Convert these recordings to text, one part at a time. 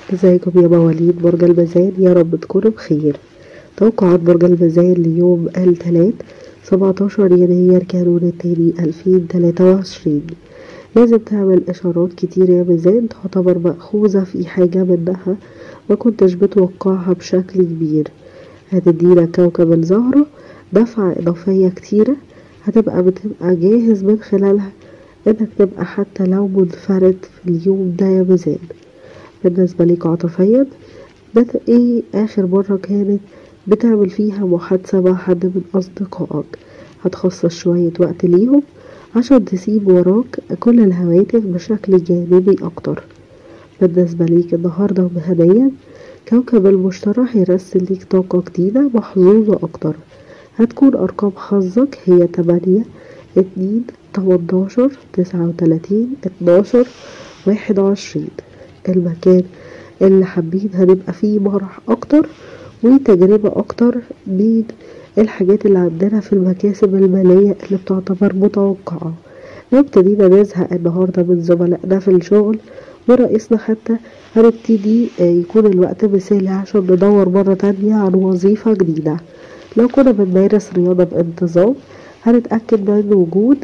ازيكم يا مواليد برج الميزان يا رب تكونوا بخير توقعات برج الميزان ليوم الثلاث 17 يناير كانون التاني 2023 لازم تعمل إشارات كتير يا ميزان تعتبر مأخوذة في حاجة منها ما كنتش بتوقعها بشكل كبير هتدينا كوكب الزهرة دفعة إضافية كتيرة هتبقى بتبقى جاهز من خلالها إنك تبقى حتى لو منفرد في اليوم ده يا ميزان بالنسبة ليك عاطفيا ده ايه آخر مرة كانت بتعمل فيها محادثة مع حد من أصدقائك هتخصص شوية وقت ليهم عشان تسيب وراك كل الهواتف بشكل جانبي أكتر بالنسبة ليك النهاردة مهنيا كوكب المشتري هيرسل ليك طاقة جديدة محظوظة أكتر هتكون أرقام حظك هي تمانية اتنين تمنتاشر تسعة وتلاتين اتناشر واحد وعشرين المكان اللي حابين هنبقى فيه مرح أكتر وتجربة أكتر من الحاجات اللي عندنا في المكاسب المالية اللي بتعتبر متوقعة لو ابتدينا نزهق النهاردة من زملائنا في الشغل ورئيسنا حتى هنبتدي يكون الوقت مثالي عشان ندور مرة تانية عن وظيفة جديدة لو كنا بنمارس رياضة بانتظام هنتأكد من وجود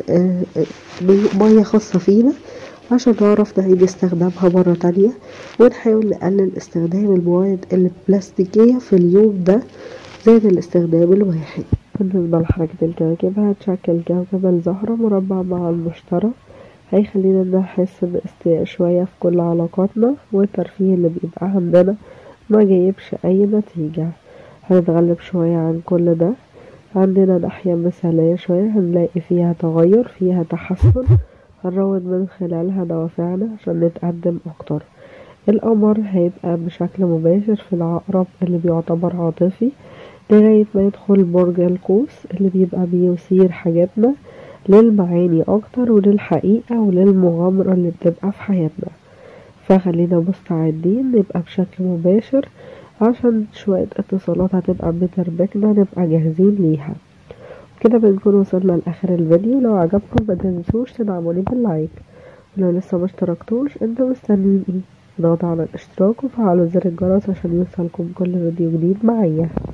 مية خاصة فينا عشان نعرف نعيد استخدامها مرة تانية ونحاول نقلل استخدام المواد البلاستيكية في اليوم ده زائد الاستخدام الواحد بالنسبة لحركة الكواكب هتشكل كوكب الزهرة مربع مع المشتري هيخلينا نحس باستياء شوية في كل علاقاتنا والترفيه اللي بيبقى عندنا ما جايبش أي نتيجة هنتغلب شوية عن كل ده عندنا ناحية مثالية شوية هنلاقي فيها تغير فيها تحسن هنروض من خلالها دوافعنا عشان نتقدم أكتر القمر هيبقى بشكل مباشر في العقرب اللي بيعتبر عاطفي لغاية ما يدخل برج القوس اللي بيبقى بيثير حاجاتنا للمعاني أكتر وللحقيقة وللمغامرة اللي بتبقى في حياتنا فخلينا مستعدين نبقى بشكل مباشر عشان شوية اتصالات هتبقى بتربكنا نبقى جاهزين ليها كده بنكون وصلنا لآخر الفيديو لو عجبكم متنسوش تدعموني باللايك ولو لسه مشتركتوش انتوا مستنيين ايه اضغطوا على الاشتراك وفعلوا زر الجرس عشان يوصلكم كل فيديو جديد معايا